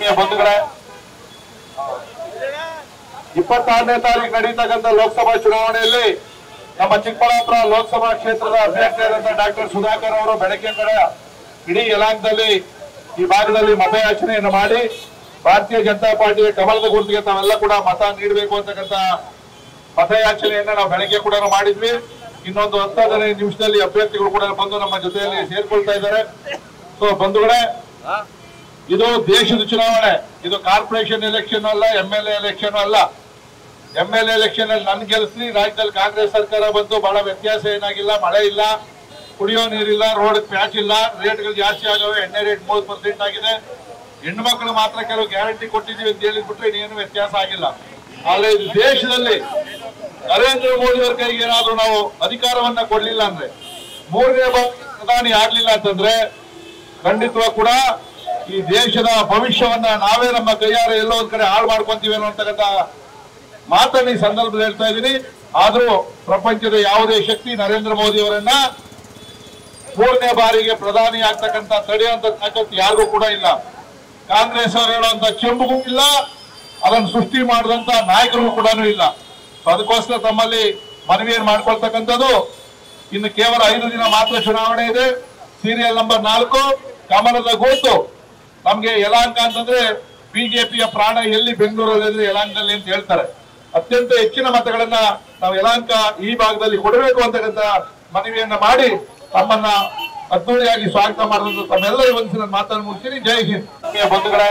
ಆತ್ಮೀಯ ಬಂಧುಗಳೇ ಇಪ್ಪತ್ತಾರನೇ ತಾರೀಕು ನಡೀತಕ್ಕಂಥ ಲೋಕಸಭಾ ಚುನಾವಣೆಯಲ್ಲಿ ನಮ್ಮ ಚಿಕ್ಕಬಳ್ಳಾಪುರ ಲೋಕಸಭಾ ಕ್ಷೇತ್ರದ ಅಭ್ಯರ್ಥಿಯಾದಂತ ಡಾಕ್ಟರ್ ಸುಧಾಕರ್ ಅವರು ಬೆಳಗ್ಗೆ ಕಡೆ ಇಡೀ ಯಲಾಂಕದಲ್ಲಿ ಈ ಭಾಗದಲ್ಲಿ ಮತಯಾಚನೆಯನ್ನು ಮಾಡಿ ಭಾರತೀಯ ಜನತಾ ಪಾರ್ಟಿಯ ಕಮಲದ ಗುರುತಿಗೆ ತಾವೆಲ್ಲ ಕೂಡ ಮತ ನೀಡಬೇಕು ಅಂತಕ್ಕಂಥ ಮತಯಾಚನೆಯನ್ನ ನಾವು ಬೆಳಗ್ಗೆ ಕೂಡ ಮಾಡಿದ್ವಿ ಇನ್ನೊಂದು ಹತ್ತು ಹದಿನೈದು ನಿಮಿಷದಲ್ಲಿ ಅಭ್ಯರ್ಥಿಗಳು ಕೂಡ ಬಂದು ನಮ್ಮ ಜೊತೆಯಲ್ಲಿ ಸೇರ್ಕೊಳ್ತಾ ಇದ್ದಾರೆ ಸೊ ಬಂಧುಗಳೇ ಇದು ದೇಶದ ಚುನಾವಣೆ ಇದು ಕಾರ್ಪೊರೇಷನ್ ಎಲೆಕ್ಷನ್ ಅಲ್ಲ ಎಂ ಎಲ್ ಎಲೆಕ್ಷನ್ ಅಲ್ಲ ಎಂ ಎಲ್ ಎಲೆಕ್ಷನ್ ಅಲ್ಲಿ ನನ್ ಗೆಲ್ಸ್ರಿ ರಾಜ್ಯದಲ್ಲಿ ಕಾಂಗ್ರೆಸ್ ಸರ್ಕಾರ ಬಂತು ಬಹಳ ವ್ಯತ್ಯಾಸ ಏನಾಗಿಲ್ಲ ಮಳೆ ಇಲ್ಲ ಕುಡಿಯೋ ನೀರಿಲ್ಲ ರೋಡ್ ಪ್ಯಾಚ್ ಇಲ್ಲ ರೇಟ್ಗಳು ಜಾಸ್ತಿ ಆಗವೆ ಎಣ್ಣೆ ರೇಟ್ ಮೂವತ್ತು ಪರ್ಸೆಂಟ್ ಆಗಿದೆ ಹೆಣ್ಮಕ್ಳು ಮಾತ್ರ ಕೆಲವು ಗ್ಯಾರಂಟಿ ಕೊಟ್ಟಿದ್ದೀವಿ ಅಂತ ಹೇಳಿದ್ಬಿಟ್ರೆ ಇನ್ನೇನು ವ್ಯತ್ಯಾಸ ಆಗಿಲ್ಲ ಆದ್ರೆ ಇದು ದೇಶದಲ್ಲಿ ನರೇಂದ್ರ ಮೋದಿ ಅವರ ಕೈಗೆ ಏನಾದ್ರೂ ನಾವು ಅಧಿಕಾರವನ್ನ ಕೊಡ್ಲಿಲ್ಲ ಅಂದ್ರೆ ಮೂರನೇ ಬಾರಿ ಪ್ರಧಾನಿ ಆಗ್ಲಿಲ್ಲ ಅಂತಂದ್ರೆ ಖಂಡಿತವಾಗಿ ಕೂಡ ಈ ದೇಶದ ಭವಿಷ್ಯವನ್ನ ನಾವೇ ನಮ್ಮ ಕೈಯಾರೆ ಎಲ್ಲೋ ಒಂದ್ ಕಡೆ ಹಾಳು ಮಾಡ್ಕೊಂತೀವಿ ಅನ್ನುವಂತಕ್ಕಂಥ ಮಾತನ್ನ ಈ ಸಂದರ್ಭದಲ್ಲಿ ಹೇಳ್ತಾ ಇದ್ದೀನಿ ಆದ್ರೂ ಪ್ರಪಂಚದ ಯಾವುದೇ ಶಕ್ತಿ ನರೇಂದ್ರ ಮೋದಿ ಅವರನ್ನ ಮೂರನೇ ಬಾರಿಗೆ ಪ್ರಧಾನಿ ಆಗ್ತಕ್ಕಂಥ ತಡೆಯುವಂತ ತಾಕತ್ತು ಯಾರಿಗೂ ಕೂಡ ಇಲ್ಲ ಕಾಂಗ್ರೆಸ್ ಅವರು ಹೇಳುವಂತ ಚೆಂಬುಗೂ ಇಲ್ಲ ಅದನ್ನು ಸೃಷ್ಟಿ ಮಾಡಿದಂತ ನಾಯಕರಿಗೂ ಕೂಡ ಇಲ್ಲ ಸೊ ಅದಕ್ಕೋಸ್ಕರ ತಮ್ಮಲ್ಲಿ ಮನವಿಯನ್ನು ಮಾಡ್ಕೊಳ್ತಕ್ಕಂಥದ್ದು ಇನ್ನು ಕೇವಲ ಐದು ದಿನ ಮಾತ್ರ ಚುನಾವಣೆ ಇದೆ ಸೀರಿಯಲ್ ನಂಬರ್ ನಾಲ್ಕು ಕಮಲದ ಗೋತು ನಮ್ಗೆ ಯಲಾಂಕ ಅಂತಂದ್ರೆ ಬಿಜೆಪಿಯ ಪ್ರಾಣ ಎಲ್ಲಿ ಬೆಂಗಳೂರಲ್ಲಿ ಅಂದ್ರೆ ಯಲಾಂಕದಲ್ಲಿ ಅಂತ ಹೇಳ್ತಾರೆ ಅತ್ಯಂತ ಹೆಚ್ಚಿನ ಮತಗಳನ್ನ ನಾವು ಯಲಾಂಕ ಈ ಭಾಗದಲ್ಲಿ ಕೊಡಬೇಕು ಅಂತಕ್ಕಂಥ ಮನವಿಯನ್ನ ಮಾಡಿ ತಮ್ಮನ್ನ ಅದ್ದೂರಿಯಾಗಿ ಸ್ವಾಗತ ಮಾಡಿದಂತ ತಮ್ಮೆಲ್ಲರಿಗೂ ಒಂದು ನನ್ನ ಮಾತನ್ನು ಮುಗಿಸ್ತೀನಿ ಜೈ ಹಿಂದ್ ಆತ್ಮೀಯ ಬಂಧುಗಳೇ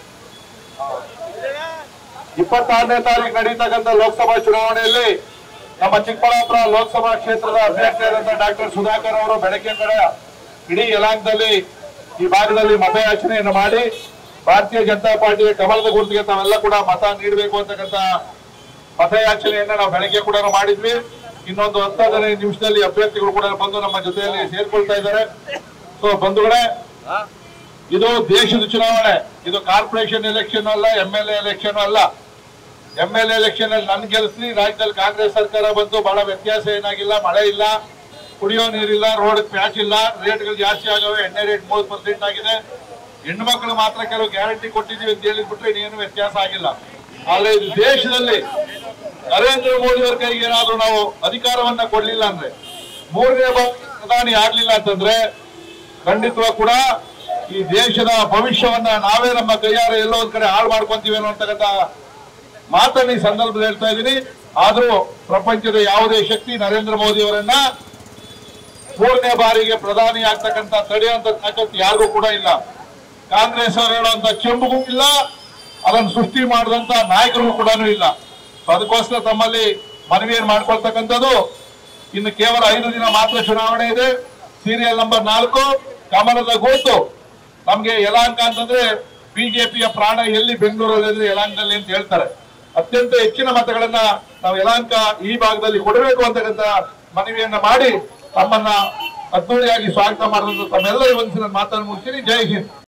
ಇಪ್ಪತ್ತಾರನೇ ತಾರೀಕು ನಡೀತಕ್ಕಂಥ ಲೋಕಸಭಾ ಚುನಾವಣೆಯಲ್ಲಿ ನಮ್ಮ ಚಿಕ್ಕಬಳ್ಳಾಪುರ ಲೋಕಸಭಾ ಕ್ಷೇತ್ರದ ಅಭ್ಯರ್ಥಿಯಾದಂತ ಡಾಕ್ಟರ್ ಸುಧಾಕರ್ ಅವರು ಬೆಳಗ್ಗೆ ಕಡೆ ಇಡೀ ಯಲಾಂಕದಲ್ಲಿ ಈ ಭಾಗದಲ್ಲಿ ಮತಯಾಚನೆಯನ್ನು ಮಾಡಿ ಭಾರತೀಯ ಜನತಾ ಪಾರ್ಟಿಯ ಕಮಲದ ಗುರುತಿಗೆ ತಾವೆಲ್ಲ ಕೂಡ ಮತ ನೀಡಬೇಕು ಅಂತಕ್ಕಂಥ ಮತಯಾಚನೆಯನ್ನ ನಾವು ಬೆಳಗ್ಗೆ ಕೂಡ ಮಾಡಿದ್ವಿ ಇನ್ನೊಂದು ಹತ್ತು ಹದಿನೈದು ನಿಮಿಷದಲ್ಲಿ ಅಭ್ಯರ್ಥಿಗಳು ಕೂಡ ಬಂದು ನಮ್ಮ ಜೊತೆಯಲ್ಲಿ ಸೇರ್ಕೊಳ್ತಾ ಇದ್ದಾರೆ ಸೊ ಬಂಧುಗಳೇ ಇದು ದೇಶದ ಚುನಾವಣೆ ಇದು ಕಾರ್ಪೊರೇಷನ್ ಎಲೆಕ್ಷನ್ ಅಲ್ಲ ಎಂ ಎಲ್ ಎಲೆಕ್ಷನ್ ಅಲ್ಲ ಎಂ ಎಲ್ ಎಲೆಕ್ಷನ್ ಅಲ್ಲಿ ನನ್ ಗೆಲ್ಸ್ರಿ ರಾಜ್ಯದಲ್ಲಿ ಕಾಂಗ್ರೆಸ್ ಸರ್ಕಾರ ಬಂತು ಬಹಳ ವ್ಯತ್ಯಾಸ ಏನಾಗಿಲ್ಲ ಮಳೆ ಇಲ್ಲ ಕುಡಿಯೋ ನೀರಿಲ್ಲ ರೋಡ್ ಪ್ಯಾಚ್ ಇಲ್ಲ ರೇಟ್ಗಳು ಜಾಸ್ತಿ ಆಗವೆ ಎಣ್ಣೆ ರೇಟ್ ಮೂವತ್ತು ಪರ್ಸೆಂಟ್ ಆಗಿದೆ ಹೆಣ್ಮಕ್ಳು ಮಾತ್ರ ಕೆಲವು ಗ್ಯಾರಂಟಿ ಕೊಟ್ಟಿದ್ದೀವಿ ಅಂತ ಹೇಳಿದ್ಬಿಟ್ರೆ ಇನ್ನೇನು ವ್ಯತ್ಯಾಸ ಆಗಿಲ್ಲ ಆದ್ರೆ ಇದು ದೇಶದಲ್ಲಿ ನರೇಂದ್ರ ಮೋದಿ ಅವರ ಕೈಗೆ ಏನಾದ್ರೂ ನಾವು ಅಧಿಕಾರವನ್ನ ಕೊಡ್ಲಿಲ್ಲ ಅಂದ್ರೆ ಮೂರನೇ ಬಾರಿ ಪ್ರಧಾನಿ ಆಗ್ಲಿಲ್ಲ ಅಂತಂದ್ರೆ ಖಂಡಿತವಾಗಿ ಕೂಡ ಈ ದೇಶದ ಭವಿಷ್ಯವನ್ನ ನಾವೇ ನಮ್ಮ ಕೈಯಾರೆ ಎಲ್ಲೋ ಒಂದ್ ಕಡೆ ಹಾಳು ಮಾಡ್ಕೊಂತೀವಿ ಅನ್ನುವಂತಕ್ಕಂಥ ಮಾತನ್ನ ಈ ಸಂದರ್ಭದಲ್ಲಿ ಹೇಳ್ತಾ ಇದ್ದೀನಿ ಆದ್ರೂ ಪ್ರಪಂಚದ ಯಾವುದೇ ಶಕ್ತಿ ನರೇಂದ್ರ ಮೋದಿ ಅವರನ್ನ ಮೂರನೇ ಬಾರಿಗೆ ಪ್ರಧಾನಿ ಆಗ್ತಕ್ಕಂಥ ತಡೆಯುವಂತ ತಾಕತ್ತು ಯಾರಿಗೂ ಕೂಡ ಇಲ್ಲ ಕಾಂಗ್ರೆಸ್ ಅವರು ಹೇಳುವಂತ ಚೆಂಬುಗೂ ಇಲ್ಲ ಅದನ್ನು ಸೃಷ್ಟಿ ಮಾಡಿದಂತ ನಾಯಕರಿಗೂ ಕೂಡ ಇಲ್ಲ ಸೊ ಅದಕ್ಕೋಸ್ಕರ ತಮ್ಮಲ್ಲಿ ಮನವಿಯನ್ನು ಮಾಡ್ಕೊಳ್ತಕ್ಕಂಥದ್ದು ಇನ್ನು ಕೇವಲ ಐದು ದಿನ ಮಾತ್ರ ಚುನಾವಣೆ ಇದೆ ಸೀರಿಯಲ್ ನಂಬರ್ ನಾಲ್ಕು ಕಮಲದ ಗೋತು ನಮ್ಗೆ ಯಲಾಂಕ ಅಂತಂದ್ರೆ ಬಿಜೆಪಿಯ ಪ್ರಾಣ ಎಲ್ಲಿ ಬೆಂಗಳೂರಲ್ಲಿ ಅಂದ್ರೆ ಯಲಾಂಕದಲ್ಲಿ ಅಂತ ಹೇಳ್ತಾರೆ ಅತ್ಯಂತ ಹೆಚ್ಚಿನ ಮತಗಳನ್ನ ನಾವು ಯಲಾಂಕ ಈ ಭಾಗದಲ್ಲಿ ಕೊಡಬೇಕು ಅಂತಕ್ಕಂಥ ಮನವಿಯನ್ನ ಮಾಡಿ ತಮ್ಮನ್ನ ಅದ್ದೂರಿಯಾಗಿ ಸ್ವಾಗತ ಮಾಡಿದಂತ ತಮ್ಮೆಲ್ಲರಿಗೂ ಒಂದು ನನ್ನ ಮಾತನ್ನು ಮುಗಿಸ್ತೀನಿ ಜೈ ಹಿಂದ್